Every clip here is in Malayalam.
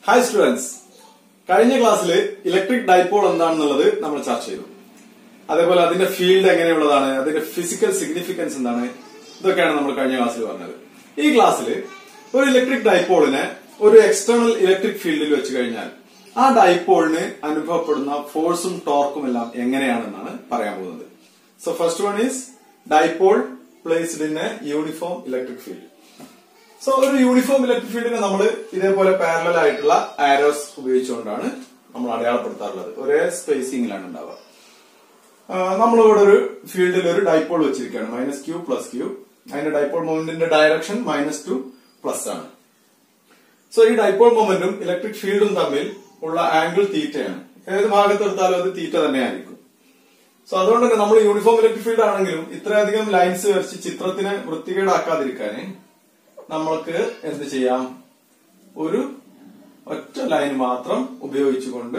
ഹായ് സ്റ്റുഡൻസ് കഴിഞ്ഞ ക്ലാസ്സിൽ ഇലക്ട്രിക് ഡൈപോൾ എന്താണെന്നുള്ളത് നമ്മൾ ചർച്ച ചെയ്തു അതേപോലെ അതിന്റെ ഫീൽഡ് എങ്ങനെയുള്ളതാണ് അതിന്റെ ഫിസിക്കൽ സിഗ്നിഫിക്കൻസ് എന്താണ് ഇതൊക്കെയാണ് നമ്മൾ കഴിഞ്ഞ ക്ലാസ്സിൽ പറഞ്ഞത് ഈ ക്ലാസ്സിൽ ഒരു ഇലക്ട്രിക് ഡൈപോളിനെ ഒരു എക്സ്റ്റേണൽ ഇലക്ട്രിക് ഫീൽഡിൽ വെച്ച് കഴിഞ്ഞാൽ ആ ഡൈപോളിന് അനുഭവപ്പെടുന്ന ഫോഴ്സും ടോർക്കും എല്ലാം എങ്ങനെയാണെന്നാണ് പറയാൻ പോകുന്നത് so first one is dipole placed in a uniform electric field so ഒരു യൂണിഫോം ഇലക്ട്രിക് ഫീൽഡിനെ നമ്മൾ ഇതേപോലെ പാരലൽ ആയിട്ടുള്ള ആരോസ് ഉപയോഗിച്ചുകൊണ്ടാണ് നമ്മൾ അടയാളപ്പെടുത്താറുള്ളത് ഒരേ സ്പേസിംഗിലാണ് ഉണ്ടാവുക നമ്മളിവിടെ ഒരു ഫീൽഡിൽ ഒരു ഡൈപോൾ വെച്ചിരിക്കുകയാണ് മൈനസ് ക്യൂ പ്ലസ് ക്യൂ അതിന്റെ ഡൈപോൾ മൊമെന്റിന്റെ ഡയറക്ഷൻ മൈനസ് ടു പ്ലസ് ആണ് സോ ഈ ഡൈപോൾ മൊമെന്റും ഇലക്ട്രിക് ഫീൽഡും തമ്മിൽ ഉള്ള ആംഗിൾ തീറ്റയാണ് ഏത് ഭാഗത്തെടുത്താലും അത് തീറ്റ തന്നെയായിരിക്കും സോ അതുകൊണ്ട് തന്നെ നമ്മൾ യൂണിഫോം ഇലക്ട്രിക് ഫീൽഡ് ആണെങ്കിലും ഇത്രയധികം ലൈൻസ് വരച്ച് ചിത്രത്തിനെ വൃത്തികേടാക്കാതിരിക്കാന് നമ്മൾക്ക് എന്ത് ചെയ്യാം ഒരു ഒറ്റ ലൈൻ മാത്രം ഉപയോഗിച്ചുകൊണ്ട്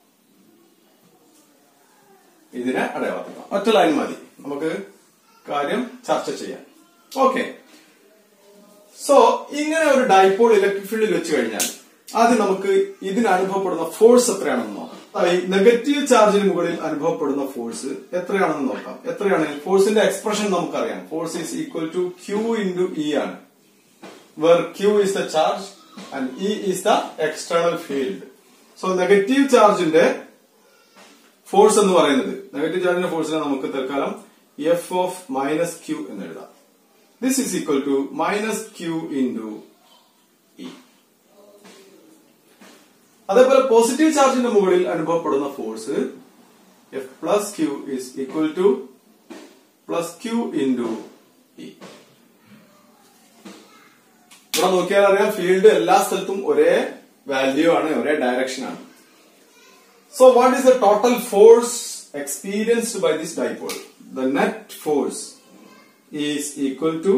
ഇതിനെ അടയാളപ്പെടുത്താം ഒറ്റ ലൈൻ മതി നമുക്ക് കാര്യം ചർച്ച ചെയ്യാം ഓക്കെ സോ ഇങ്ങനെ ഒരു ഡൈപോൾ ഇലക്ട്രിക് ഫീൽഡിൽ വെച്ച് കഴിഞ്ഞാൽ ആദ്യം നമുക്ക് ഇതിന് അനുഭവപ്പെടുന്ന ഫോഴ്സ് എത്രയാണെന്ന് നോക്കാം നെഗറ്റീവ് ചാർജിന് മുകളിൽ അനുഭവപ്പെടുന്ന ഫോഴ്സ് എത്രയാണെന്ന് നോക്കാം എത്രയാണ് ഫോഴ്സിന്റെ എക്സ്പ്രഷൻ നമുക്കറിയാം force is equal to Q into E ആണ് where Q is the charge and E is the external field. So negative ചാർജിന്റെ ഫോഴ്സ് എന്ന് പറയുന്നത് നെഗറ്റീവ് ചാർജിന്റെ ഫോഴ്സിനെ നമുക്ക് തൽക്കാലം എഫ് ഓഫ് മൈനസ് ക്യൂ എന്ന് എഴുതാം this is equal to minus Q into E അതേപോലെ പോസിറ്റീവ് ചാർജിന്റെ മുകളിൽ അനുഭവപ്പെടുന്ന force F plus Q is equal to plus Q into E ഇവിടെ നോക്കിയാൽ അറിയാം ഫീൽഡ് എല്ലാ സ്ഥലത്തും ഒരേ വാല്യൂ ആണ് ഒരേ ഡയറക്ഷൻ ആണ് so what is the total force experienced by this dipole the net force is equal to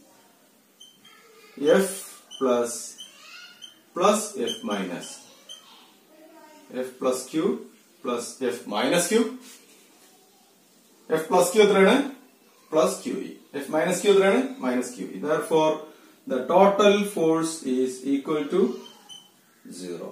F plus plus F minus F plus Q plus F minus Q F plus Q എത്രയാണ് plus Q E F minus Q എത്രയാണ് minus Q E therefore the total force is equal to zero.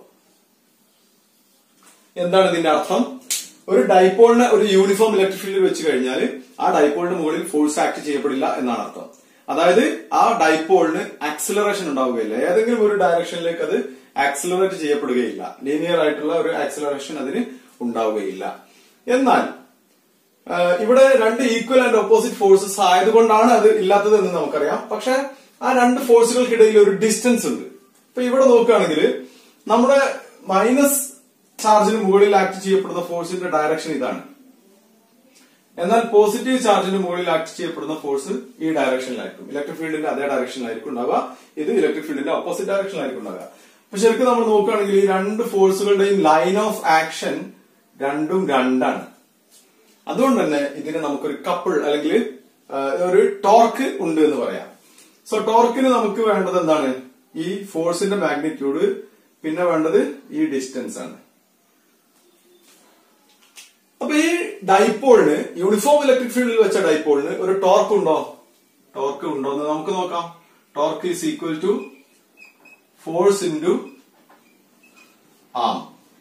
എന്താണ് ഇതിന്റെ അർത്ഥം ഒരു ഡൈപോളിനെ ഒരു യൂണിഫോം ഇലക്ട്രിക് ഫീൽഡിൽ വെച്ച് കഴിഞ്ഞാൽ ആ ഡൈപോളിന്റെ മുകളിൽ ഫോഴ്സ് ആക്ട് ചെയ്യപ്പെടില്ല എന്നാണ് അർത്ഥം അതായത് ആ ഡൈപോളിന് ആക്സിലറേഷൻ ഉണ്ടാവുകയില്ല ഏതെങ്കിലും ഒരു ഡയറക്ഷനിലേക്ക് അത് ആക്സിലറേറ്റ് ചെയ്യപ്പെടുകയില്ല ലീനിയർ ആയിട്ടുള്ള ഒരു ആക്സിലറേഷൻ അതിന് ഉണ്ടാവുകയില്ല എന്നാൽ ഇവിടെ രണ്ട് ഈക്വൽ ആൻഡ് ഓപ്പോസിറ്റ് ഫോഴ്സസ് ആയതുകൊണ്ടാണ് അത് ഇല്ലാത്തത് എന്ന് നമുക്കറിയാം പക്ഷെ ആ രണ്ട് ഫോഴ്സുകൾക്കിടയിൽ ഒരു ഡിസ്റ്റൻസ് ഉണ്ട് ഇപ്പൊ ഇവിടെ നോക്കുകയാണെങ്കിൽ നമ്മുടെ മൈനസ് ചാർജിന് മുകളിൽ ആക്ട് ചെയ്യപ്പെടുന്ന ഫോഴ്സിന്റെ ഡയറക്ഷൻ ഇതാണ് എന്നാൽ പോസിറ്റീവ് ചാർജിന് മുകളിൽ ആക്ട് ചെയ്യപ്പെടുന്ന ഫോഴ്സ് ഈ ഡയറക്ഷനിലായിരിക്കും ഇലക്ട്രിക് ഫീൽഡിന്റെ അതേ ഡയറക്ഷനിലായിരിക്കും ഉണ്ടാവുക ഇത് ഇലക്ട്രിക് ഫീൽഡിന്റെ ഓപ്പോസിറ്റ് ഡയറക്ഷനിലായിരിക്കും ഉണ്ടാവുക അപ്പൊ ശരിക്കും നമ്മൾ നോക്കുകയാണെങ്കിൽ ഈ രണ്ട് ഫോഴ്സുകളുടെയും ലൈൻ ഓഫ് ആക്ഷൻ രണ്ടും രണ്ടാണ് അതുകൊണ്ട് തന്നെ ഇതിന് നമുക്കൊരു കപ്പിൾ അല്ലെങ്കിൽ ഒരു ടോർക്ക് ഉണ്ട് എന്ന് പറയാം സോ ടോർക്കിന് നമുക്ക് വേണ്ടത് എന്താണ് ഈ ഫോഴ്സിന്റെ മാഗ്നിറ്റ്യൂഡ് പിന്നെ വേണ്ടത് ഈ ഡിസ്റ്റൻസ് ആണ് അപ്പൊ ഈ ഡൈപോളിന് യൂണിഫോം ഇലക്ട്രിക് ഫീൽഡിൽ വെച്ച ഡൈപോളിന് ഒരു ടോർക്ക് ഉണ്ടോ ടോർക്ക് ഉണ്ടോ എന്ന് നമുക്ക് നോക്കാം torque is equal to force into arm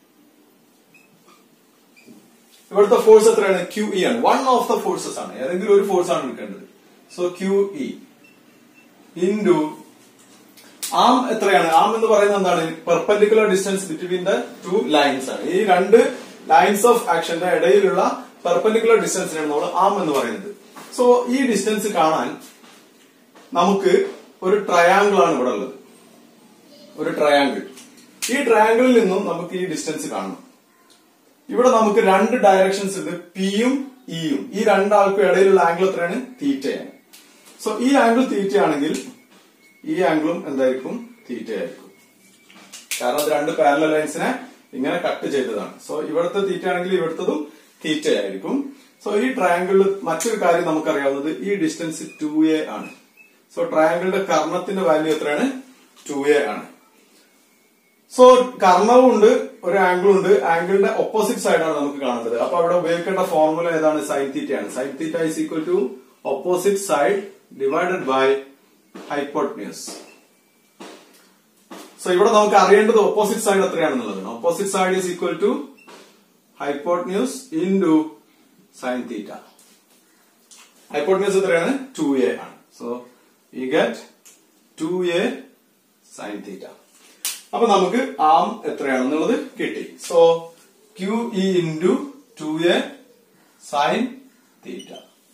ഇവിടുത്തെ ഫോഴ്സ് എത്രയാണ് ക്യു ഇ ആണ് വൺ ഓഫ് ദ ഫോഴ്സസ് ആണ് ഏതെങ്കിലും ഒരു ഫോഴ്സ് ആണ് എടുക്കേണ്ടത് so Q E into arm എത്രയാണ് ആം എന്ന് പറയുന്നത് എന്താണ് perpendicular distance between the two lines ആണ് ഈ രണ്ട് ലൈൻസ് ഓഫ് ആക്ഷന്റെ ഇടയിലുള്ള പെർപെൻഡിക്കുലർ ഡിസ്റ്റൻസിനാണ് നമ്മൾ ആം എന്ന് പറയുന്നത് സോ ഈ ഡിസ്റ്റൻസ് കാണാൻ നമുക്ക് ഒരു ട്രയാങ്കിൾ ആണ് ഇവിടെ ഉള്ളത് ഒരു ട്രയാങ്കിൾ ഈ ട്രയാങ്കിളിൽ നിന്നും നമുക്ക് ഈ ഡിസ്റ്റൻസ് കാണണം ഇവിടെ നമുക്ക് രണ്ട് ഡയറക്ഷൻസ് ഉണ്ട് പിയും ഇയും ഈ രണ്ടാൾക്കും ഇടയിലുള്ള ആംഗിൾ എത്രയാണ് തീറ്റയാണ് സോ ഈ ആംഗിൾ തീറ്റ ആണെങ്കിൽ ഈ ആംഗിളും എന്തായിരിക്കും തീറ്റ ആയിരിക്കും കാരണം അത് രണ്ട് പാരലൽ ലൈൻസിനെ ഇങ്ങനെ കട്ട് ചെയ്തതാണ് സോ ഇവിടുത്തെ തീറ്റ ആണെങ്കിൽ ഇവിടുത്തതും തീറ്റ ആയിരിക്കും സോ ഈ ട്രയാങ്കിളിൽ മറ്റൊരു കാര്യം നമുക്കറിയാവുന്നത് ഈ ഡിസ്റ്റൻസ് ടു എ ആണ് സോ ട്രയാങ്കിളിന്റെ കർണത്തിന്റെ വാല്യൂ എത്രയാണ് ടു എ ആണ് സോ കർണവും ഉണ്ട് ഒരു ആംഗിളും ഉണ്ട് ആംഗിളിന്റെ ഓപ്പോസിറ്റ് സൈഡാണ് നമുക്ക് കാണേണ്ടത് അപ്പൊ അവിടെ ഉപയോഗിക്കേണ്ട ഫോർമുല ഏതാണ് സൈൻ തീറ്റ ആണ് sine theta is equal to opposite side divided by hypotenuse. So ഇവിടെ നമുക്ക് അറിയേണ്ടത് ഓപ്പോസിറ്റ് സൈഡ് എത്രയാണെന്നുള്ളതാണ് opposite side is equal to hypotenuse into sine theta hypotenuse എത്രയാണ് ടു എ ആണ് so we get two A sine theta അപ്പൊ നമുക്ക് ആം എത്രയാണെന്നുള്ളത് കിട്ടി so Q E into two A sine theta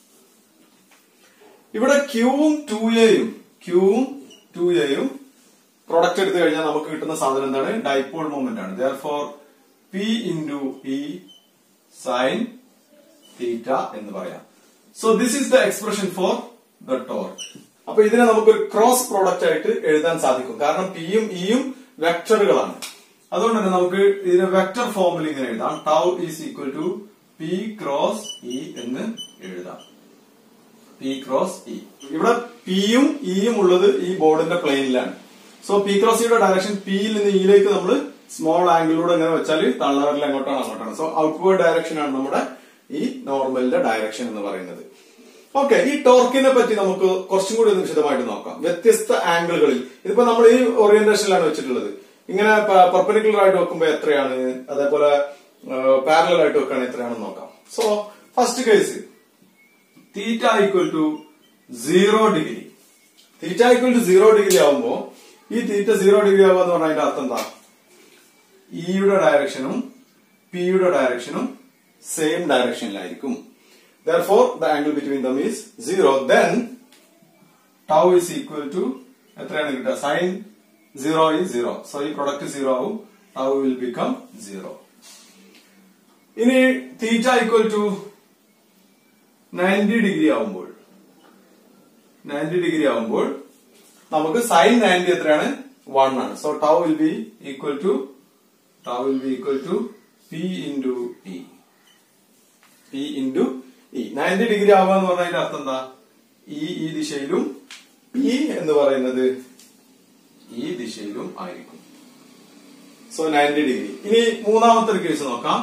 ഇവിടെ ക്യൂവും ടു എയും ക്യൂവും ടു എയും പ്രൊഡക്റ്റ് എടുത്തു കഴിഞ്ഞാൽ നമുക്ക് കിട്ടുന്ന സാധനം എന്താണ് ഡൈപോൾ മൊമെന്റ് ആണ് therefore P into E sine theta എന്ന് പറയാം so this is the expression for the torque അപ്പൊ ഇതിനെ നമുക്കൊരു ക്രോസ് പ്രോഡക്റ്റ് ആയിട്ട് എഴുതാൻ സാധിക്കും കാരണം പിയും ഇയും വെക്ടറുകളാണ് അതുകൊണ്ട് തന്നെ നമുക്ക് ഇതിനെ വെക്ടർ ഫോമിൽ ഇങ്ങനെ എഴുതാം tau is equal to P cross E എന്ന് എഴുതാം പി ക്രോസ് ഇ ഇവിടെ പിയും ഇയും ഉള്ളത് ഈ ബോർഡിന്റെ പ്ലെയിനിലാണ് സോ പി ക്രോസ് ഇയുടെ ഡയറക്ഷൻ പിയിൽ നിന്ന് ഇയിലേക്ക് നമ്മൾ സ്മോൾ ആംഗിളിലൂടെ ഇങ്ങനെ വെച്ചാൽ തള്ളവരിൽ എങ്ങോട്ടാണ് അങ്ങോട്ടാണ് സോ ഔട്ട്വേർഡ് ഡയറക്ഷൻ ആണ് നമ്മുടെ ഈ നോർമലിന്റെ ഡയറക്ഷൻ എന്ന് പറയുന്നത് ഓക്കെ ഈ ടോർക്കിനെ പറ്റി നമുക്ക് കുറച്ചും കൂടി ഒന്ന് വിശദമായിട്ട് നോക്കാം വ്യത്യസ്ത ആംഗിളുകളിൽ ഇതിപ്പോ നമ്മൾ ഈ ഓറിയന്റേഷനിലാണ് വെച്ചിട്ടുള്ളത് ഇങ്ങനെ പെർപ്പനിക്കുലർ ആയിട്ട് വെക്കുമ്പോൾ എത്രയാണ് അതേപോലെ പാരലൽ ആയിട്ട് വെക്കുകയാണെങ്കിൽ എത്രയാണെന്ന് നോക്കാം so first case theta equal to zero degree theta equal to zero degree ആവുമ്പോ ഈ തീറ്റ സീറോ ഡിഗ്രി ആവുക എന്ന് പറഞ്ഞാൽ അതിന്റെ അർത്ഥം എന്താ ഇയുടെ ഡയറക്ഷനും പിയുടെ ഡയറക്ഷനും സെയിം ഡയറക്ഷനിലായിരിക്കും therefore the angle between them is zero then tau is equal to എത്രയാണ് കിട്ടുക sine zero is zero so ഈ പ്രൊഡക്റ്റ് സീറോ ആവും tau will become സീറോ ഇനി theta equal to ninety degree ആവുമ്പോൾ നയൻറ്റി ഡിഗ്രി ആവുമ്പോൾ നമുക്ക് സൈൻ നയൻറ്റി എത്രയാണ് വൺ ആണ് so tau will be equal to tau will be equal to P into E P into E ninety degree ആവുക എന്ന് പറഞ്ഞാൽ അതിന്റെ അർത്ഥം എന്താ ഈ ഈ ദിശയിലും പി എന്ന് പറയുന്നത് ഈ ദിശയിലും ആയിരിക്കും സോ നയൻറ്റി ഡിഗ്രി ഇനി മൂന്നാമത്തെ ഒരു കേസ് നോക്കാം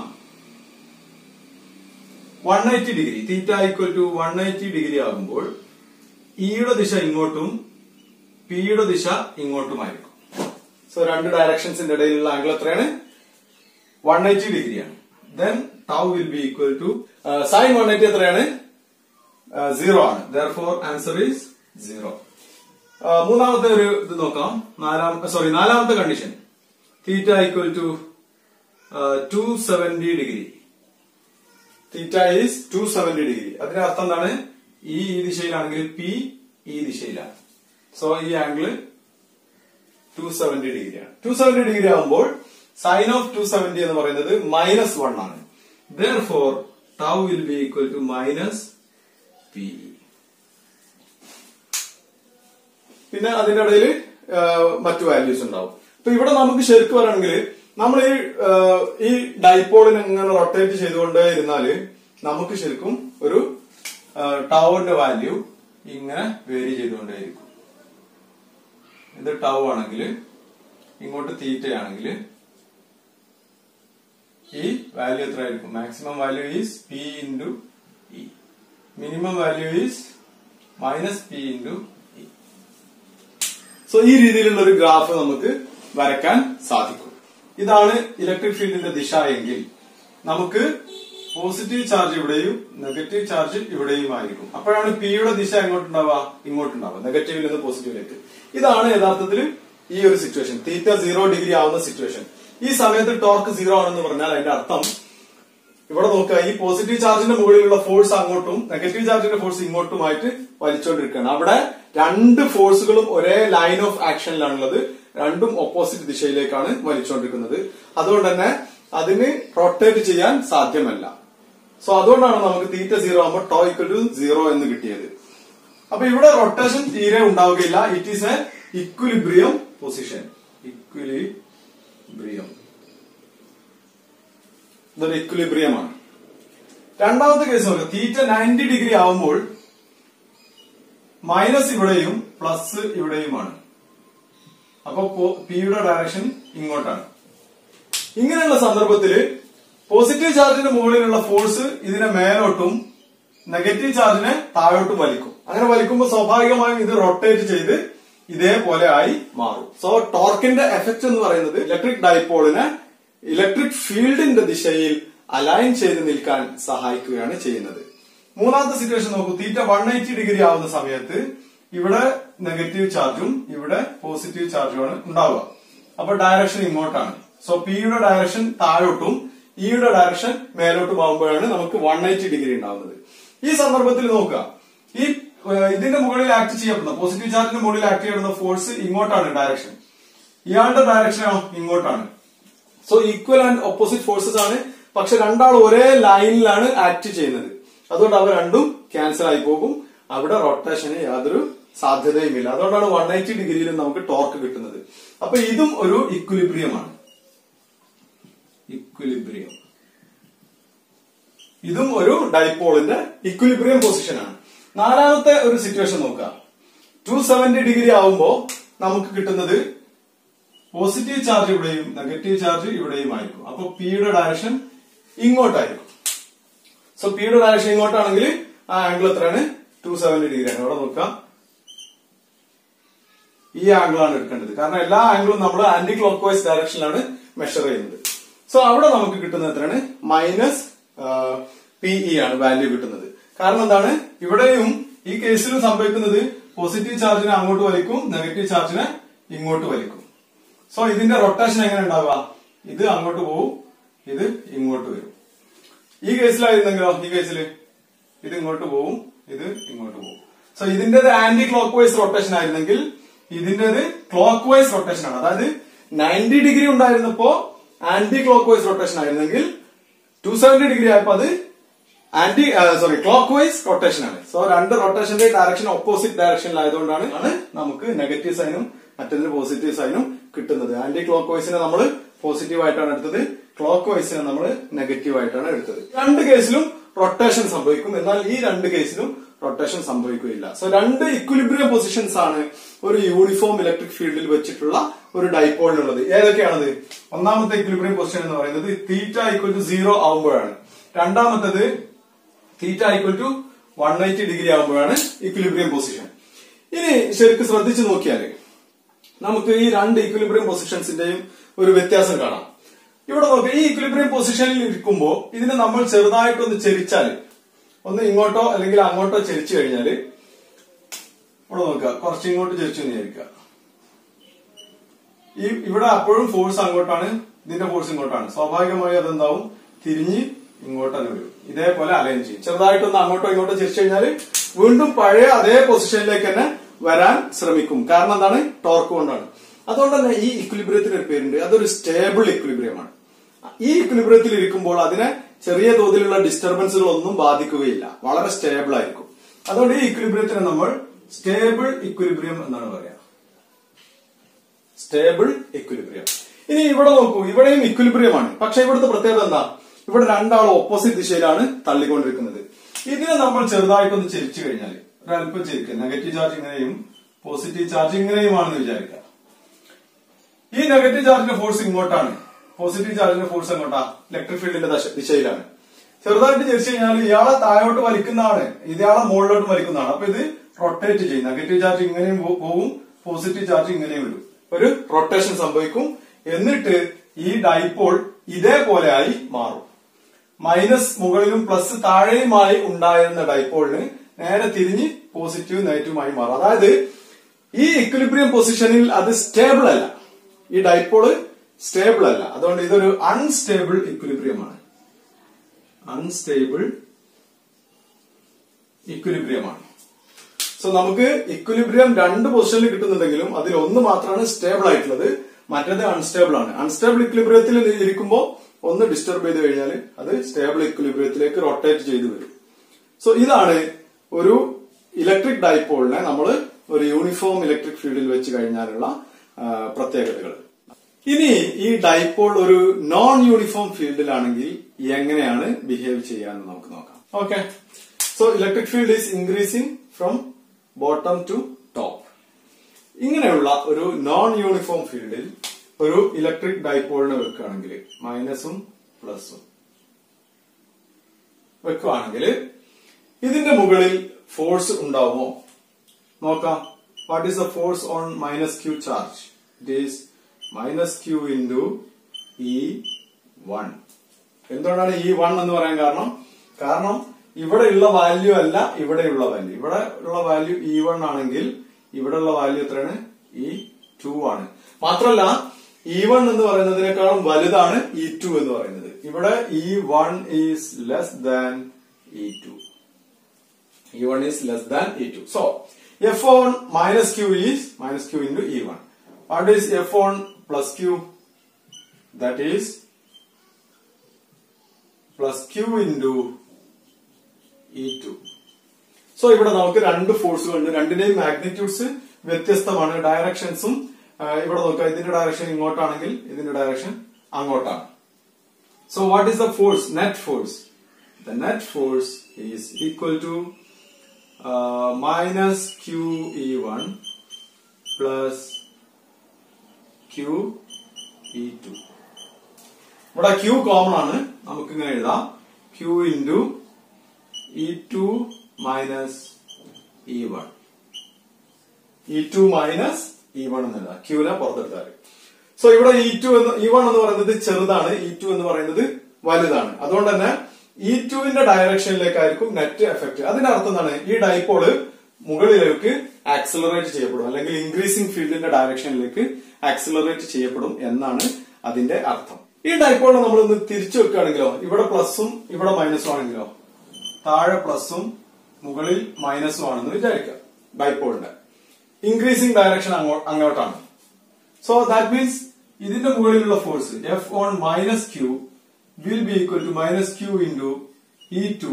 one eighty degree theta equal to one eighty degree ആകുമ്പോൾ ഇയുടെ ദിശ ഇങ്ങോട്ടും പിയുടെ ദിശ ഇങ്ങോട്ടുമായിരിക്കും സോ രണ്ട് ഡയറക്ഷൻസിന്റെ ഇടയിലുള്ള ആംഗിൾ എത്രയാണ് വൺ എയ്റ്റി ഡിഗ്രിയാണ് then tau will be equal to sine one eighty എത്രയാണ് സീറോ ആണ് therefore answer is zero മൂന്നാമത്തെ ഒരു ഇത് നോക്കാം നാലാം സോറി നാലാമത്തെ condition theta equal to two seventy degree theta is two seventy degree അതിന്റെ അർത്ഥം എന്താണ് ഈ ഈ ദിശയിലാണെങ്കിൽ പി ഈ ദിശയിലാണ് സോ ഈ ആംഗിൾ ടു സെവന്റി ഡിഗ്രിയാണ് ടു സെവന്റി ഡിഗ്രി ആകുമ്പോൾ സൈൻ ഓഫ് ടു സെവന്റി എന്ന് പറയുന്നത് മൈനസ് വൺ ആണ് therefore tau will be equal to minus P പിന്നെ അതിന്റെ ഇടയിൽ മറ്റു വാല്യൂസ് ഉണ്ടാവും അപ്പൊ ഇവിടെ നമുക്ക് ശരിക്കും പറയുകയാണെങ്കിൽ നമ്മൾ ഈ ഈ ഡൈപോളിനെ ഇങ്ങനെ റൊട്ടേറ്റ് ചെയ്തുകൊണ്ടേ ഇരുന്നാല് നമുക്ക് ശരിക്കും ഒരു ടൗവിന്റെ വാല്യൂ ഇങ്ങനെ വേരി ചെയ്തുകൊണ്ടേയിരിക്കും ഇത് ടൗ ആണെങ്കിൽ ഇങ്ങോട്ട് തീറ്റയാണെങ്കിൽ ഈ വാല്യൂ എത്ര ആയിരിക്കും maximum value is P into E minimum value is minus P into E so ഈ രീതിയിലുള്ള ഒരു ഗ്രാഫ് നമുക്ക് വരയ്ക്കാൻ സാധിക്കും ഇതാണ് ഇലക്ട്രിക് ഫീൽഡിന്റെ ദിശ എങ്കിൽ നമുക്ക് പോസിറ്റീവ് ചാർജ് ഇവിടെയും നെഗറ്റീവ് ചാർജ് ഇവിടെയും ആയിരിക്കും അപ്പോഴാണ് പിയുടെ ദിശ എങ്ങോട്ടുണ്ടാവുക ഇങ്ങോട്ടുണ്ടാവുക നെഗറ്റീവിൽ നിന്ന് പോസിറ്റീവിലേക്ക് ഇതാണ് യഥാർത്ഥത്തിൽ ഈ ഒരു സിറ്റുവേഷൻ തീറ്റ സീറോ ഡിഗ്രി ആവുന്ന സിറ്റുവേഷൻ ഈ സമയത്ത് ടോർക്ക് സീറോ ആണെന്ന് പറഞ്ഞാൽ അതിന്റെ അർത്ഥം ഇവിടെ നോക്കുക ഈ പോസിറ്റീവ് ചാർജിന്റെ മുകളിലുള്ള ഫോഴ്സ് അങ്ങോട്ടും നെഗറ്റീവ് ചാർജിന്റെ ഫോഴ്സ് ഇങ്ങോട്ടുമായിട്ട് വലിച്ചുകൊണ്ടിരിക്കുകയാണ് അവിടെ രണ്ട് ഫോഴ്സുകളും ഒരേ ലൈൻ ഓഫ് ആക്ഷനിലാണുള്ളത് രണ്ടും ഓപ്പോസിറ്റ് ദിശയിലേക്കാണ് വലിച്ചുകൊണ്ടിരിക്കുന്നത് അതുകൊണ്ട് തന്നെ അതിന് റൊട്ടേറ്റ് ചെയ്യാൻ സാധ്യമല്ല സോ അതുകൊണ്ടാണ് നമുക്ക് തീറ്റ സീറോ ആകുമ്പോൾ ടോ ഈക്വൽ ടു സീറോ എന്ന് കിട്ടിയത് അപ്പൊ ഇവിടെ റൊട്ടേഷൻ തീരെ ഉണ്ടാവുകയില്ല it is a equilibrium position equilibrium ഇതൊരു ഇക്വിലിബ്രിയമാണ് രണ്ടാമത്തെ കേസ് നോക്കുക തീറ്റ നയൻറ്റി ഡിഗ്രി ആവുമ്പോൾ മൈനസ് ഇവിടെയും പ്ലസ് ഇവിടെയുമാണ് അപ്പൊ പിയുടെ ഡയറക്ഷൻ ഇങ്ങോട്ടാണ് ഇങ്ങനെയുള്ള സന്ദർഭത്തില് പോസിറ്റീവ് ചാർജിന്റെ മുകളിലുള്ള ഫോഴ്സ് ഇതിനെ മേലോട്ടും നെഗറ്റീവ് ചാർജിനെ താഴോട്ടും വലിക്കും അങ്ങനെ വലിക്കുമ്പോൾ സ്വാഭാവികമായും ഇത് റൊട്ടേറ്റ് ചെയ്ത് ഇതേപോലെ ആയി മാറും സോ ടോർക്കിന്റെ എഫക്റ്റ് എന്ന് പറയുന്നത് ഇലക്ട്രിക് ഡൈപോളിനെ ഇലക്ട്രിക് ഫീൽഡിന്റെ ദിശയിൽ അലൈൻ ചെയ്ത് നിൽക്കാൻ സഹായിക്കുകയാണ് ചെയ്യുന്നത് മൂന്നാമത്തെ സിറ്റുവേഷൻ നോക്കൂ തീറ്റ വൺ എയ്റ്റി ഡിഗ്രി ആവുന്ന സമയത്ത് ഇവിടെ നെഗറ്റീവ് ചാർജും ഇവിടെ പോസിറ്റീവ് ചാർജുമാണ് ഉണ്ടാവുക അപ്പൊ ഡയറക്ഷൻ ഇങ്ങോട്ടാണ് സോ പിയുടെ ഡയറക്ഷൻ താഴോട്ടും ഇയുടെ ഡയറക്ഷൻ മേലോട്ടും ആവുമ്പോഴാണ് നമുക്ക് വൺ എയ്റ്റി ഡിഗ്രി ഉണ്ടാവുന്നത് ഈ സന്ദർഭത്തിൽ നോക്കുക ഈ ഏഹ്, ഇതിന്റെ മുകളിൽ ആക്ട് ചെയ്യപ്പെടുന്ന പോസിറ്റീവ് ചാർജിന്റെ മുകളിൽ ആക്ട് ചെയ്യപ്പെടുന്ന ഫോഴ്സ് ഇങ്ങോട്ടാണ് ഡയറക്ഷൻ ഇയാളുടെ ഡയറക്ഷനോ ഇങ്ങോട്ടാണ് so equal and opposite forces ആണ് പക്ഷെ രണ്ടാൾ ഒരേ ലൈനിലാണ് ആക്ട് ചെയ്യുന്നത് അതുകൊണ്ട് അവ രണ്ടും ക്യാൻസൽ ആയി പോകും അവിടെ റൊട്ടേഷന് യാതൊരു സാധ്യതയുമില്ല അതുകൊണ്ടാണ് വൺ എയ്റ്റി ഡിഗ്രിയിൽ നമുക്ക് ടോർക്ക് കിട്ടുന്നത് അപ്പൊ ഇതും ഒരു ഇക്വിലിബ്രിയമാണ് ഇക്വിലിബ്രിയം ഇതും ഒരു ഡൈപോളിന്റെ ഇക്വിലിബ്രിയം പൊസിഷനാണ് നാലാമത്തെ ഒരു സിറ്റുവേഷൻ നോക്കുക ടു സെവന്റി ഡിഗ്രി ആവുമ്പോ നമുക്ക് കിട്ടുന്നത് പോസിറ്റീവ് ചാർജ് ഇവിടെയും നെഗറ്റീവ് ചാർജ് ഇവിടെയും ആയിരിക്കും അപ്പൊ പിയുടെ ഡയറക്ഷൻ ഇങ്ങോട്ടായിരിക്കും സോ പിയുടെ ഡയറക്ഷൻ ഇങ്ങോട്ടാണെങ്കിൽ ആ ആംഗിൾ എത്രയാണ് ടു സെവന്റി ഡിഗ്രി ആണ് ഇവിടെ നോക്കാം ഈ ആംഗിൾ ആണ് എടുക്കേണ്ടത് കാരണം എല്ലാ ആംഗിളും നമ്മൾ ആന്റി ക്ലോക്ക് വൈസ് ഡയറക്ഷനിലാണ് മെഷർ ചെയ്യുന്നത് സോ അവിടെ നമുക്ക് കിട്ടുന്നത് എത്രയാണ് മൈനസ് പി ഇ ആണ് വാല്യൂ കിട്ടുന്നത് കാരണം എന്താണ് ഇവിടെയും ഈ കേസിലും സംഭവിക്കുന്നത് പോസിറ്റീവ് ചാർജിനെ അങ്ങോട്ട് വലിക്കും നെഗറ്റീവ് ചാർജിനെ ഇങ്ങോട്ട് വലിക്കും സോ ഇതിന്റെ റൊട്ടേഷൻ എങ്ങനെ ഉണ്ടാവുക ഇത് അങ്ങോട്ട് പോവും ഇത് ഇങ്ങോട്ട് വരും ഈ കേസിലായിരുന്നെങ്കിലോ ഈ കേസിൽ ഇത് ഇങ്ങോട്ട് പോവും ഇത് ഇങ്ങോട്ട് പോവും സോ ഇതിന്റേത് ആന്റി ക്ലോക്ക് വൈസ് റൊട്ടേഷൻ ആയിരുന്നെങ്കിൽ ഇതിന്റേത് ക്ലോക്ക് വൈസ് റൊട്ടേഷൻ ആണ് അതായത് നയൻറ്റി ഡിഗ്രി ഉണ്ടായിരുന്നപ്പോ ആന്റി ക്ലോക്ക് വൈസ് റൊട്ടേഷൻ ആയിരുന്നെങ്കിൽ ടു സെവന്റി ഡിഗ്രി ആയപ്പോ അത് anti sorry clockwise rotation ആണ് സോ രണ്ട് റൊട്ടേഷന്റെ ഡയറക്ഷൻ ഓപ്പോസിറ്റ് ഡയറക്ഷനിലായതുകൊണ്ടാണ് ആണ് നമുക്ക് നെഗറ്റീവ് സൈനും മറ്റേതിന് പോസിറ്റീവ് സൈനും കിട്ടുന്നത് ആന്റി ക്ലോക്ക് വൈസിനെ നമ്മൾ പോസിറ്റീവ് ആയിട്ടാണ് എടുത്തത് ക്ലോക്ക് വൈസിനെ നമ്മൾ നെഗറ്റീവ് ആയിട്ടാണ് എടുത്തത് രണ്ട് കേസിലും റൊട്ടേഷൻ സംഭവിക്കും എന്നാൽ ഈ രണ്ട് കേസിലും റൊട്ടേഷൻ സംഭവിക്കുകയില്ല സോ രണ്ട് ഇക്വിലിബ്രിയം പൊസിഷൻസ് ആണ് ഒരു യൂണിഫോം ഇലക്ട്രിക് ഫീൽഡിൽ വെച്ചിട്ടുള്ള ഒരു ഡൈപോളിനുള്ളത് ഏതൊക്കെയാണത് ഒന്നാമത്തെ ഇക്വിലിബ്രിയം പൊസിഷൻ എന്ന് പറയുന്നത് തീറ്റ ഈക്വൽ ടു സീറോ ആവുമ്പോഴാണ് രണ്ടാമത്തത് theta equal to one eighty degree ആകുമ്പോഴാണ് ഇക്വിലിബ്രിയം പൊസിഷൻ ഇനി ശരിക്കും ശ്രദ്ധിച്ചു നോക്കിയാല് നമുക്ക് ഈ രണ്ട് ഇക്വിലിബ്രിയം പൊസിഷൻസിന്റെയും ഒരു വ്യത്യാസം കാണാം ഇവിടെ നോക്കുക ഈ ഇക്വിലിബ്രിയം പൊസിഷനിൽ ഇരിക്കുമ്പോൾ ഇതിനെ നമ്മൾ ചെറുതായിട്ടൊന്ന് ചെരിച്ചാല് ഒന്ന് ഇങ്ങോട്ടോ അല്ലെങ്കിൽ അങ്ങോട്ടോ ചെരിച്ചു കഴിഞ്ഞാല് ഇവിടെ നോക്കുക കുറച്ച് ഇങ്ങോട്ട് ചെരിച്ചു എന്ന് വിചാരിക്കുക ഈ ഇവിടെ അപ്പോഴും ഫോഴ്സ് അങ്ങോട്ടാണ് ഇതിന്റെ ഫോഴ്സ് ഇങ്ങോട്ടാണ് സ്വാഭാവികമായി അതെന്താവും തിരിഞ്ഞ് ഇങ്ങോട്ട് തന്നെ വരും ഇതേപോലെ അലൈൻ ചെയ്യും ചെറുതായിട്ടൊന്ന് അങ്ങോട്ടോ ഇങ്ങോട്ടോ ചെരിച്ചു കഴിഞ്ഞാൽ വീണ്ടും പഴയ അതേ പൊസിഷനിലേക്ക് തന്നെ വരാൻ ശ്രമിക്കും കാരണം എന്താണ് ടോർക്ക് കൊണ്ടാണ് അതുകൊണ്ട് തന്നെ ഈ ഇക്വിലിബ്രിയത്തിന് ഒരു പേരുണ്ട് അതൊരു സ്റ്റേബിൾ ഇക്വിലിബ്രിയമാണ് ഈ ഇക്വിലിബ്രിയത്തിൽ ഇരിക്കുമ്പോൾ അതിനെ ചെറിയ തോതിലുള്ള ഡിസ്റ്റർബൻസുകൾ ഒന്നും ബാധിക്കുകയില്ല വളരെ സ്റ്റേബിൾ ആയിരിക്കും അതുകൊണ്ട് ഈ ഇക്വിലിബ്രിയത്തിനെ നമ്മൾ സ്റ്റേബിൾ ഇക്വിലിബ്രിയം എന്നാണ് പറയാ സ്റ്റേബിൾ ഇക്വിലിബ്രിയം ഇനി ഇവിടെ നോക്കൂ ഇവിടെയും ഇക്വിലിബ്രിയമാണ് പക്ഷെ ഇവിടുത്തെ പ്രത്യേകത എന്താ ഇവിടെ രണ്ടാളും ഓപ്പോസിറ്റ് ദിശയിലാണ് തള്ളിക്കൊണ്ടിരിക്കുന്നത് ഇതിനെ നമ്മൾ ചെറുതായിട്ടൊന്ന് ചെരിച്ചു കഴിഞ്ഞാൽ ഒരല്പം ചെരിക്കുക നെഗറ്റീവ് ചാർജ് ഇങ്ങനെയും പോസിറ്റീവ് ചാർജ് ഇങ്ങനെയുമാണെന്ന് വിചാരിക്കുക ഈ നെഗറ്റീവ് ചാർജിന്റെ ഫോഴ്സ് ഇങ്ങോട്ടാണ് പോസിറ്റീവ് ചാർജിന്റെ ഫോഴ്സ് എങ്ങോട്ടാ ഇലക്ട്രിക് ഫീൽഡിന്റെ ദശ- ദിശയിലാണ് ചെറുതായിട്ട് ചെരിച്ചു കഴിഞ്ഞാൽ ഇയാളെ താഴോട്ട് വലിക്കുന്നതാണ് ഇയാളെ മുകളിലോട്ട് വലിക്കുന്നതാണ് അപ്പൊ ഇത് റൊട്ടേറ്റ് ചെയ്യും നെഗറ്റീവ് ചാർജ് ഇങ്ങനെയും പോ- പോവും പോസിറ്റീവ് ചാർജ് ഇങ്ങനെയും വരും ഒരു റൊട്ടേഷൻ സംഭവിക്കും എന്നിട്ട് ഈ ഡൈപോൾ ഇതേപോലെ ആയി മാറും മൈനസ് മുകളിലും പ്ലസ് താഴെയുമായി ഉണ്ടായിരുന്ന ഡൈപോളിന് നേരെ തിരിഞ്ഞ് പോസിറ്റീവ് നെഗറ്റീവുമായി മാറും അതായത് ഈ ഇക്വിലിബ്രിയം പൊസിഷനിൽ അത് സ്റ്റേബിൾ അല്ല ഈ ഡൈപോള് സ്റ്റേബിൾ അല്ല അതുകൊണ്ട് ഇതൊരു അൺസ്റ്റേബിൾ ഇക്വിലിബ്രിയമാണ് അൺസ്റ്റേബിൾ ഇക്വിലിബ്രിയമാണ് സോ നമുക്ക് ഇക്വിലിബ്രിയം രണ്ട് പൊസിഷനിൽ കിട്ടുന്നുണ്ടെങ്കിലും അതിൽ ഒന്ന് മാത്രമാണ് സ്റ്റേബിൾ ആയിട്ടുള്ളത് മറ്റേത് അൺസ്റ്റേബിൾ ആണ് അൺസ്റ്റേബിൾ ഇക്വിലിബ്രിയത്തിൽ ഇരിക്കുമ്പോൾ ഒന്ന് ഡിസ്റ്റർബ് ചെയ്ത് കഴിഞ്ഞാൽ അത് സ്റ്റേബിൾ ഇക്വിലിബ്രിയത്തിലേക്ക് റൊട്ടേറ്റ് ചെയ്ത് വരും സോ ഇതാണ് ഒരു ഇലക്ട്രിക് ഡൈപോളിനെ നമ്മൾ ഒരു യൂണിഫോം ഇലക്ട്രിക് ഫീൽഡിൽ വെച്ച് കഴിഞ്ഞാലുള്ള ആ, പ്രത്യേകതകൾ ഇനി ഈ ഡൈപോൾ ഒരു നോൺ യൂണിഫോം ഫീൽഡിലാണെങ്കിൽ എങ്ങനെയാണ് ബിഹേവ് ചെയ്യാന്ന് നമുക്ക് നോക്കാം okay so electric field is increasing from bottom to top ഇങ്ങനെയുള്ള ഒരു നോൺ യൂണിഫോം ഫീൽഡിൽ ഒരു ഇലക്ട്രിക് ഡൈപോളിനെ വെക്കുകയാണെങ്കിൽ മൈനസും പ്ലസും വെക്കുകയാണെങ്കിൽ ഇതിന്റെ മുകളിൽ ഫോഴ്സ് ഉണ്ടാവുമോ നോക്കാം what is the force on minus Q charge it is minus Q into E one എന്തുകൊണ്ടാണ് ഈ വൺ എന്ന് പറയാൻ കാരണം കാരണം ഇവിടെയുള്ള വാല്യൂ അല്ല ഇവിടെയുള്ള വാല്യൂ ഇവിടെ ഉള്ള വാല്യൂ ഇ വൺ ആണെങ്കിൽ ഇവിടെയുള്ള വാല്യൂ എത്രയാണ് ഇ ടു ആണ് മാത്രമല്ല ഇ വൺ എന്ന് പറയുന്നതിനേക്കാളും വലുതാണ് ഇ ടു എന്ന് പറയുന്നത് ഇവിടെ E one is less than E two E one is less than E two so F on minus Q is minus Q into E one what is F on plus Q that is plus Q into E two so ഇവിടെ നമുക്ക് രണ്ട് ഫോഴ്സുകളുണ്ട് രണ്ടിന്റെയും മാഗ്നിറ്റ്യൂഡ്സ് വ്യത്യസ്തമാണ് ഡയറക്ഷൻസും ഇവിടെ നോക്കുക ഇതിന്റെ ഡയറക്ഷൻ ഇങ്ങോട്ടാണെങ്കിൽ ഇതിന്റെ ഡയറക്ഷൻ അങ്ങോട്ടാണ് so what is the force net force the net force is equal to minus Q E one plus Q E two ഇവിടെ ക്യൂ കോമൺ ആണ് നമുക്ക് ഇങ്ങനെ എഴുതാം Q into E two minus E one E two minus E one എന്ന് എഴുതാം ക്യൂനെ പുറത്തെടുത്താൽ സോ ഇവിടെ ഇ ടു എന്ന് ഇ വൺ എന്ന് പറയുന്നത് ചെറുതാണ് ഇ ടു എന്ന് പറയുന്നത് വലുതാണ് അതുകൊണ്ട് തന്നെ ഇ ടുവിന്റെ ഡയറക്ഷനിലേക്കായിരിക്കും നെറ്റ് എഫക്ട് അതിന്റെ അർത്ഥം എന്താണ് ഈ ഡൈപോള് മുകളിലേക്ക് ആക്സിലറേറ്റ് ചെയ്യപ്പെടും അല്ലെങ്കിൽ ഇൻക്രീസിംഗ് ഫീൽഡിന്റെ ഡയറക്ഷനിലേക്ക് ആക്സിലറേറ്റ് ചെയ്യപ്പെടും എന്നാണ് അതിന്റെ അർത്ഥം ഈ ഡൈപോൾ നമ്മൾ ഒന്ന് തിരിച്ചു വെക്കുകയാണെങ്കിലോ ഇവിടെ പ്ലസും ഇവിടെ മൈനസും ആണെങ്കിലോ താഴെ പ്ലസും മുകളിൽ മൈനസും ആണെന്ന് വിചാരിക്കുക ഡൈപോളിന്റെ ഇൻക്രീസിംഗ് ഡയറക്ഷൻ അങ്ങോട്ടാണ് സോ ദാറ്റ് മീൻസ് ഇതിന്റെ മുകളിലുള്ള force F on minus Q will be equal to minus Q into E two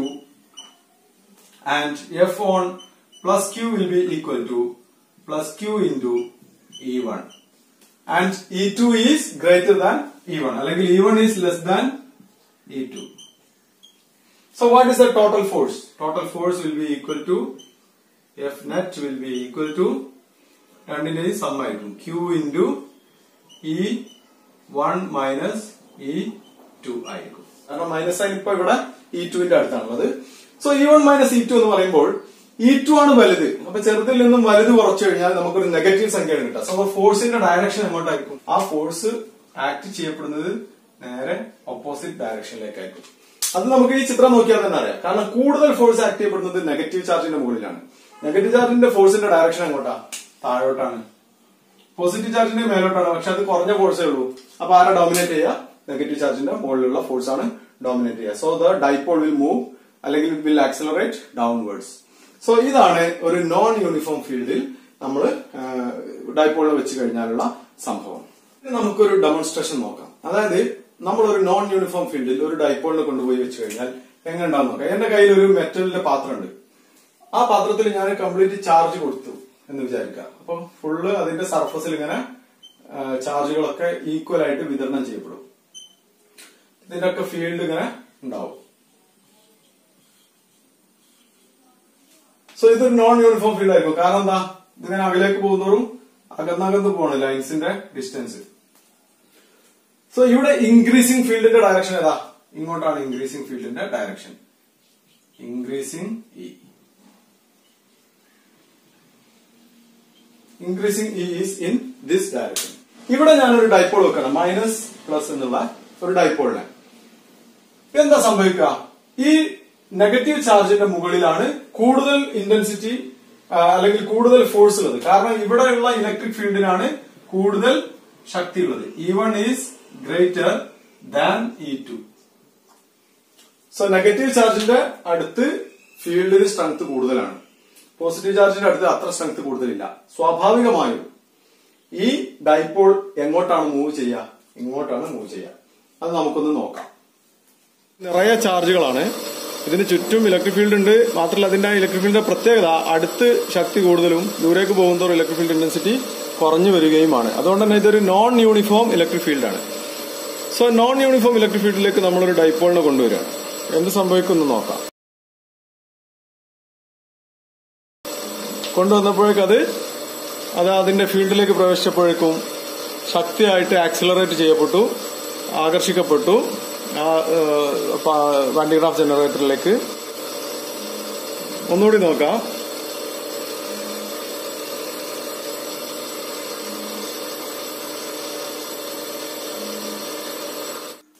and F on plus Q will be equal to plus Q into E one and E two is greater than E one അല്ലെങ്കിൽ E one is less than E two So what is the total force? Total force will be equal to F net will be equal to രണ്ടിന്റെയും സം ആയിരിക്കും Q into E one minus E two ആയിരിക്കും കാരണം മൈനസ് സൈൻ ഇപ്പൊ ഇവിടെ ഇ ടുവിന്റെ അടുത്താണുള്ളത് so E one minus E two എന്ന് പറയുമ്പോൾ ഇ ടു ആണ് വലുത് അപ്പൊ ചെറുതിൽ നിന്നും വലുത് കുറച്ചു കഴിഞ്ഞാൽ നമുക്കൊരു നെഗറ്റീവ് സംഖ്യയാണ് കിട്ടുക സോ ഫോഴ്സിന്റെ ഡയറക്ഷൻ എങ്ങോട്ടായിരിക്കും ആ ഫോഴ്സ് ആക്ട് ചെയ്യപ്പെടുന്നത് നേരെ ഓപ്പോസിറ്റ് ഡയറക്ഷനിലേക്കായിരിക്കും അത് നമുക്ക് ഈ ചിത്രം നോക്കിയാൽ തന്നെ അറിയാം കാരണം കൂടുതൽ ഫോഴ്സ് ആക്ട് ചെയ്യപ്പെടുന്നത് നെഗറ്റീവ് ചാർജിന്റെ മുകളിലാണ് നെഗറ്റീവ് ചാർജിന്റെ ഫോഴ്സിന്റെ ഡയറക്ഷൻ എങ്ങോട്ടാ താഴോട്ടാണ് പോസിറ്റീവ് ചാർജിന്റെ മേലോട്ടാണ് പക്ഷെ അത് കുറഞ്ഞ ഫോഴ്സേ ഉള്ളൂ അപ്പൊ ആരാ ഡോമിനേറ്റ് ചെയ്യുക നെഗറ്റീവ് ചാർജിന്റെ മുകളിലുള്ള ഫോഴ്സ് ആണ് ഡോമിനേറ്റ് ചെയ്യുക so the dipole will move അല്ലെങ്കിൽ വിൽ ആക്സലറേറ്റ് ഡൗൺവേർഡ്സ് സോ ഇതാണ് ഒരു നോൺ യൂണിഫോം ഫീൽഡിൽ നമ്മൾ ഡൈപോളിനെ വെച്ച് കഴിഞ്ഞാലുള്ള സംഭവം ഇനി നമുക്കൊരു ഡെമോൺസ്ട്രേഷൻ നോക്കാം അതായത് നമ്മൾ ഒരു നോൺ യൂണിഫോം ഫീൽഡിൽ ഒരു ഡൈപോളിനെ കൊണ്ടുപോയി വെച്ച് കഴിഞ്ഞാൽ എങ്ങനെ ഉണ്ടാവും നോക്കാം എന്റെ കയ്യിൽ ഒരു മെറ്റലിന്റെ പാത്രമുണ്ട് ആ പാത്രത്തിൽ ഞാൻ കംപ്ലീറ്റ് ചാർജ് കൊടുത്തു എന്ന് വിചാരിക്കുക അപ്പൊ ഫുള്ള് അതിന്റെ സർഫസിൽ ഇങ്ങനെ ചാർജുകളൊക്കെ ഈക്വൽ ആയിട്ട് വിതരണം ചെയ്യപ്പെടും ഇതിന്റെ ഒക്കെ ഫീൽഡ് ഇങ്ങനെ ഉണ്ടാവും സോ ഇതൊരു നോൺ യൂണിഫോം ഫീൽഡ് ആയിരിക്കും കാരണം എന്താ ഇതിങ്ങനെ അകലേക്ക് പോകുന്നതോറും അകന്നകന്ന് പോവാണ് ലൈൻസിന്റെ ഡിസ്റ്റൻസ് സോ ഇവിടെ ഇൻക്രീസിംഗ് ഫീൽഡിന്റെ ഡയറക്ഷൻ ഏതാ ഇങ്ങോട്ടാണ് ഇൻക്രീസിംഗ് ഫീൽഡിന്റെ direction increasing E increasing E is in this direction ഇവിടെ ഞാനൊരു ഡൈപോൾ വെക്കണം മൈനസ് പ്ലസ് എന്നുള്ള ഒരു ഡൈപോളിനെ എന്താ സംഭവിക്കുക ഈ നെഗറ്റീവ് ചാർജിന്റെ മുകളിലാണ് കൂടുതൽ ഇന്റൻസിറ്റി അല്ലെങ്കിൽ കൂടുതൽ ഫോഴ്സ് ഉള്ളത് കാരണം ഇവിടെയുള്ള ഇലക്ട്രിക് ഫീൽഡിനാണ് കൂടുതൽ ശക്തി ഉള്ളത് E one is greater than E two so negative ചാർജിന്റെ അടുത്ത് ഫീൽഡിന് സ്ട്രെങ്ത് കൂടുതലാണ് പോസിറ്റീവ് ചാർജിന്റെ അടുത്ത് അത്ര സ്ട്രെങ്ത് കൂടുതലില്ല സ്വാഭാവികമായും ഈ ഡൈപോൾ എങ്ങോട്ടാണ് മൂവ് ചെയ്യുക ഇങ്ങോട്ടാണ് മൂവ് ചെയ്യുക അത് നമുക്കൊന്ന് നോക്കാം നിറയെ ചാർജുകളാണ് ഇതിന് ചുറ്റും ഇലക്ട്രിക് ഫീൽഡ് ഉണ്ട് മാത്രമല്ല അതിന്റെ ഇലക്ട്രിക് ഫീൽഡിന്റെ പ്രത്യേകത അടുത്ത് ശക്തി കൂടുതലും ദൂരേക്ക് പോകുന്നതോറും ഇലക്ട്രിക് ഫീൽഡ് ഇന്റൻസിറ്റി കുറഞ്ഞു വരികയുമാണ് അതുകൊണ്ട് തന്നെ ഇതൊരു നോൺ യൂണിഫോം ഇലക്ട്രിക് ഫീൽഡാണ് സോ നോൺ യൂണിഫോം ഇലക്ട്രിക് ഫീൽഡിലേക്ക് നമ്മളൊരു ഡൈപോളിനെ കൊണ്ടുവരികയാണ് എന്ത് സംഭവിക്കുന്നു നോക്കാം കൊണ്ടുവന്നപ്പോഴേക്കും അത് അത് അതിന്റെ ഫീൽഡിലേക്ക് പ്രവേശിച്ചപ്പോഴേക്കും ശക്തിയായിട്ട് ആക്സിലറേറ്റ് ചെയ്യപ്പെട്ടു ആകർഷിക്കപ്പെട്ടു ആ വാൻഡിഗ്രാഫ് ജനറേറ്ററിലേക്ക് ഒന്നുകൂടി നോക്കാം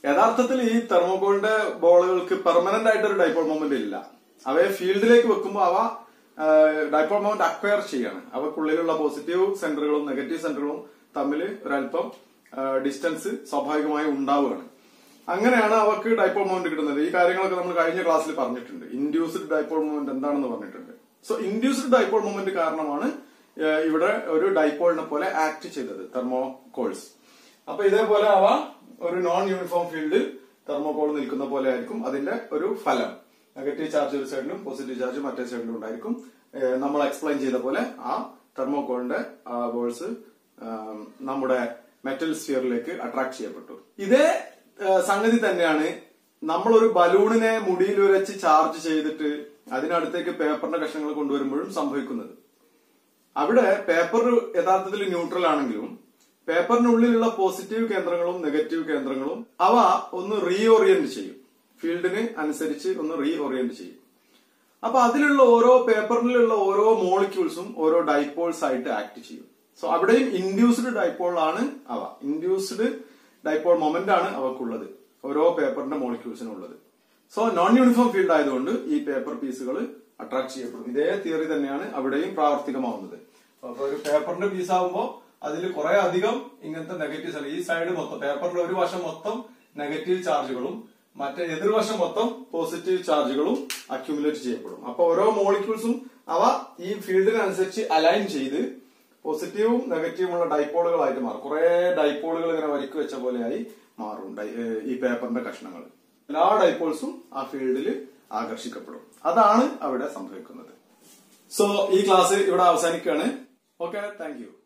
യഥാർത്ഥത്തിൽ ഈ തെർമോകോളിന്റെ ബോളുകൾക്ക് പെർമനന്റ് ആയിട്ട് ഒരു ഡൈപോൾ മൊമെന്റ് ഇല്ല അവയെ ഫീൽഡിലേക്ക് വെക്കുമ്പോൾ അവ ഡൈപോൾ മൊമെന്റ് അക്വയർ ചെയ്യാണ് അവക്കുള്ളിലുള്ള പോസിറ്റീവ് സെന്ററുകളും നെഗറ്റീവ് സെന്ററുകളും തമ്മിൽ ഒരല്പം ഡിസ്റ്റൻസ് സ്വാഭാവികമായി ഉണ്ടാവുകയാണ് അങ്ങനെയാണ് അവർക്ക് ഡൈപോൾ മൊമെന്റ് കിട്ടുന്നത് ഈ കാര്യങ്ങളൊക്കെ നമ്മൾ കഴിഞ്ഞ ക്ലാസ്സിൽ പറഞ്ഞിട്ടുണ്ട് ഇൻഡ്യൂസ്ഡ് ഡൈപോൾ മൊമെന്റ് എന്താണെന്ന് പറഞ്ഞിട്ടുണ്ട് സോ ഇൻഡ്യൂസ്ഡ് ഡൈപോൾ മൊമെന്റ് കാരണമാണ് ഏഹ്, ഇവിടെ ഒരു ഡൈപോളിനെ പോലെ ആക്ട് ചെയ്തത് തെർമോകോൾസ് അപ്പൊ ഇതേപോലെ അവ ഒരു നോൺ യൂണിഫോം ഫീൽഡിൽ തെർമോകോൾ നിൽക്കുന്ന പോലെ ആയിരിക്കും അതിന്റെ ഒരു ഫലം നെഗറ്റീവ് ചാർജ് ഒരു സൈഡിലും പോസിറ്റീവ് ചാർജ് മറ്റേ സൈഡിലും ഉണ്ടായിരിക്കും ഏഹ്, നമ്മൾ എക്സ്പ്ലെയിൻ ചെയ്ത പോലെ ആ തെർമോകോളിന്റെ ബോൾസ് നമ്മുടെ മെറ്റൽ സ്ഫിയറിലേക്ക് അട്രാക്ട് ചെയ്യപ്പെട്ടു ഇതേ ഏഹ്, സംഗതി തന്നെയാണ് നമ്മളൊരു ബലൂണിനെ മുടിയിൽ ഉരച്ച് ചാർജ് ചെയ്തിട്ട് അതിനടുത്തേക്ക് പേപ്പറിന്റെ കഷ്ണങ്ങൾ കൊണ്ടുവരുമ്പോഴും സംഭവിക്കുന്നത് അവിടെ പേപ്പർ യഥാർത്ഥത്തിൽ ന്യൂട്രൽ ആണെങ്കിലും പേപ്പറിനുള്ളിലുള്ള പോസിറ്റീവ് കേന്ദ്രങ്ങളും നെഗറ്റീവ് കേന്ദ്രങ്ങളും അവ ഒന്ന് റീഓറിയന്റ് ചെയ്യും ഫീൽഡിന് അനുസരിച്ച് ഒന്ന് റീഓറിയന്റ് ചെയ്യും അപ്പൊ അതിലുള്ള ഓരോ പേപ്പറിലുള്ള ഓരോ മോളിക്യൂൾസും ഓരോ ഡൈപോൾസ് ആയിട്ട് ആക്ട് ചെയ്യും സോ അവിടെയും ഇൻഡ്യൂസ്ഡ് ഡൈപോൾ ആണ് അവ ഇൻഡ്യൂസ്ഡ് ഡൈപോൾ മൊമെന്റ് ആണ് അവക്കുള്ളത് ഓരോ പേപ്പറിന്റെ മോളിക്യൂൾസിനും ഉള്ളത് സോ നോൺ യൂണിഫോം ഫീൽഡ് ആയതുകൊണ്ട് ഈ പേപ്പർ പീസുകൾ അട്രാക്ട് ചെയ്യപ്പെടും ഇതേ തിയറി തന്നെയാണ് അവിടെയും പ്രാവർത്തികമാവുന്നത് അപ്പൊ ഒരു പേപ്പറിന്റെ പീസ് ആകുമ്പോൾ അതിൽ കുറെ അധികം ഇങ്ങനത്തെ നെഗറ്റീവ് ഈ സൈഡ് മൊത്തം പേപ്പറിന്റെ ഒരു വശം മൊത്തം നെഗറ്റീവ് ചാർജുകളും മറ്റേ എതിർവശം മൊത്തം പോസിറ്റീവ് ചാർജുകളും അക്യുമുലേറ്റ് ചെയ്യപ്പെടും അപ്പൊ ഓരോ മോളിക്യൂൾസും അവ ഈ ഫീൽഡിനനുസരിച്ച് അലൈൻ ചെയ്ത് പോസിറ്റീവും നെഗറ്റീവും ഉള്ള ഡൈപോളുകളായിട്ട് മാറും കുറെ ഡൈപോളുകൾ ഇങ്ങനെ വരിക്ക് വെച്ച പോലെയായി മാറും ഡൈ- ഏഹ് ഈ പേപ്പറിന്റെ കഷ്ണങ്ങൾ എല്ലാ ഡൈപോൾസും ആ ഫീൽഡിൽ ആകർഷിക്കപ്പെടും അതാണ് അവിടെ സംഭവിക്കുന്നത് സോ ഈ ക്ലാസ് ഇവിടെ അവസാനിക്കുകയാണ് ഓക്കെ താങ്ക് യു